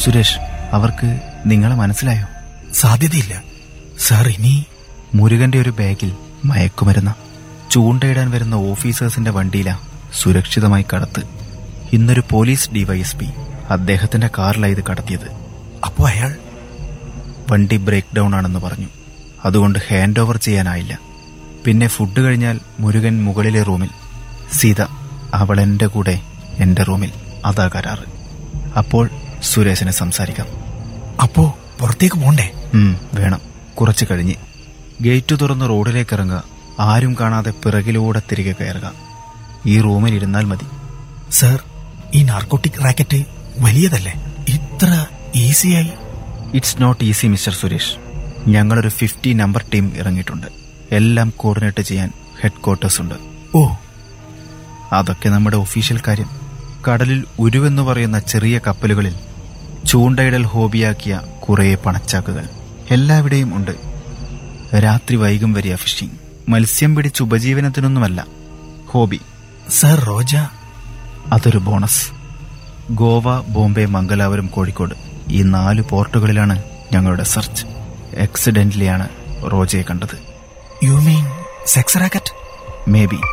സുരേഷ് അവർക്ക് നിങ്ങളെ മനസ്സിലായോ സാധ്യതയില്ല സാർ ഇനി മുരുകന്റെ ഒരു ബാഗിൽ മയക്കുമരുന്ന് ചൂണ്ടയിടാൻ വരുന്ന ഓഫീസേഴ്സിന്റെ വണ്ടിയിലാ സുരക്ഷിതമായി കടത്ത് ഇന്നൊരു പോലീസ് ഡിവൈഎസ്പി അദ്ദേഹത്തിന്റെ കാറിലാ ഇത് കടത്തിയത് അപ്പോ അയാൾ വണ്ടി ബ്രേക്ക് ഡൗൺ ആണെന്ന് പറഞ്ഞു അതുകൊണ്ട് ഹാൻഡ് ഓവർ ചെയ്യാനായില്ല പിന്നെ ഫുഡ് കഴിഞ്ഞാൽ മുരുകൻ മുകളിലെ റൂമിൽ സീത അവൾ എന്റെ കൂടെ എന്റെ റൂമിൽ അതാ കരാറ് അപ്പോൾ സുരേഷിനെ സംസാരിക്കാം അപ്പോ പുറത്തേക്ക് പോണ്ടേ ഉം, വേണം കുറച്ച് കഴിഞ്ഞ് ഗേറ്റ് തുറന്ന് റോഡിലേക്ക് ഇറങ്ങുക ആരും കാണാതെ പിറകിലൂടെ തിരികെ കയറുക ഈ റൂമിൽ ഇരുന്നാൽ മതി സാർ ഈ നാർക്കോട്ടിക് റാക്കറ്റ് വലിയതല്ലേ ഇത്ര ഈസിയായി it's not easy mister Suresh ഞങ്ങളൊരു ഫിഫ്റ്റി നമ്പർ ടീം ഇറങ്ങിയിട്ടുണ്ട് എല്ലാം കോർഡിനേറ്റ് ചെയ്യാൻ ഹെഡ് ക്വാർട്ടേഴ്സ് ഉണ്ട് ഓ അതൊക്കെ നമ്മുടെ ഒഫീഷ്യൽ കാര്യം കടലിൽ ഉരുവെന്ന് പറയുന്ന ചെറിയ കപ്പലുകളിൽ ചൂണ്ടയിടൽ ഹോബിയാക്കിയ കുറേ പണച്ചാക്കുകൾ എല്ലാവിടെയും ഉണ്ട് രാത്രി വൈകും വരിക ഫിഷിംഗ് മത്സ്യം പിടിച്ച് ഉപജീവനത്തിനൊന്നുമല്ല ഹോബി സാർ റോജ അതൊരു ബോണസ് ഗോവ ബോംബെ മംഗലാപുരം കോഴിക്കോട് ഈ നാല് പോർട്ടുകളിലാണ് ഞങ്ങളുടെ സെർച്ച് ആക്സിഡന്റലിയാണ് റോജയെ കണ്ടത് you mean sex racket maybe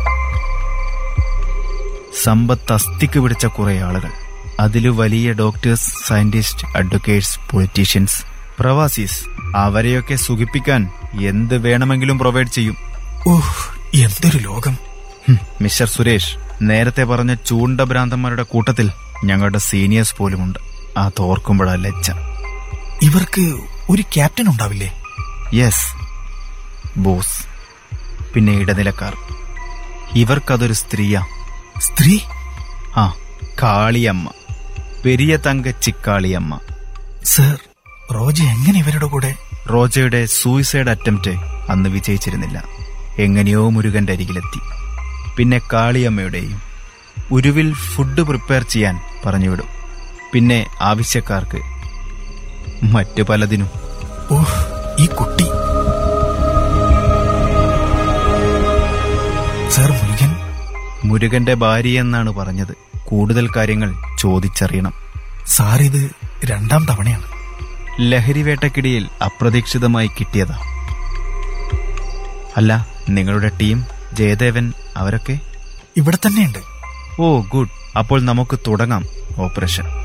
സമ്പത്ത് അസ്ഥിക്ക് പിടിച്ച കുറെ ആളുകൾ അതില് വലിയ ഡോക്ടേഴ്സ് സയന്റിസ്റ്റ് അഡ്വക്കേറ്റ്സ് പൊളിറ്റീഷ്യൻസ് പ്രവാസീസ് അവരെയൊക്കെ സുഖിപ്പിക്കാൻ എന്ത് വേണമെങ്കിലും പ്രൊവൈഡ് ചെയ്യും ഓഹ് എന്തൊരു ലോകം ഹും, മിസ്റ്റർ സുരേഷ് നേരത്തെ പറഞ്ഞ ചൂണ്ട ഭ്രാന്തന്മാരുടെ കൂട്ടത്തിൽ ഞങ്ങളുടെ സീനിയേഴ്സ് പോലുമുണ്ട് ആ തോർക്കുമ്പോഴാ ലജ്ജ ഇവർക്ക് ഒരു ക്യാപ്റ്റൻ ഉണ്ടാവില്ലേ യെസ് ബോസ് പിന്നെ ഇടനിലക്കാർ ഇവർക്കതൊരു സ്ത്രീയാ സ്ത്രീ ആ കാളിയമ്മ പെരിയ തങ്കച്ചി കാളിയമ്മ സാർ റോജ എങ്ങനെ ഇവരുടെ കൂടെ റോജയുടെ സൂയിസൈഡ് അറ്റംപ്റ്റ് അന്ന് വിജയിച്ചിരുന്നില്ല എങ്ങനെയോ മുരുകന്റെ അരികിലെത്തി പിന്നെ കാളിയമ്മയുടെയും ഉരുവിൽ ഫുഡ് പ്രിപ്പയർ ചെയ്യാൻ പറഞ്ഞുവിടും പിന്നെ ആവശ്യക്കാർക്ക് മറ്റു പലതിനും ഓഹ് ഈ കുട്ടി സാർ മുരുകൻ മുരുകന്റെ ഭാര്യയെന്നാണ് പറഞ്ഞത് കൂടുതൽ കാര്യങ്ങൾ ചോദിച്ചറിയണം സാർ ഇത് രണ്ടാം തവണയാണ് ലഹരിവേട്ടക്കിടയിൽ അപ്രതീക്ഷിതമായി കിട്ടിയതാ അല്ല നിങ്ങളുടെ ടീം ജയദേവൻ അവരൊക്കെ ഇവിടെ തന്നെയുണ്ട് ഓ ഗുഡ് അപ്പോൾ നമുക്ക് തുടങ്ങാം ഓപ്പറേഷൻ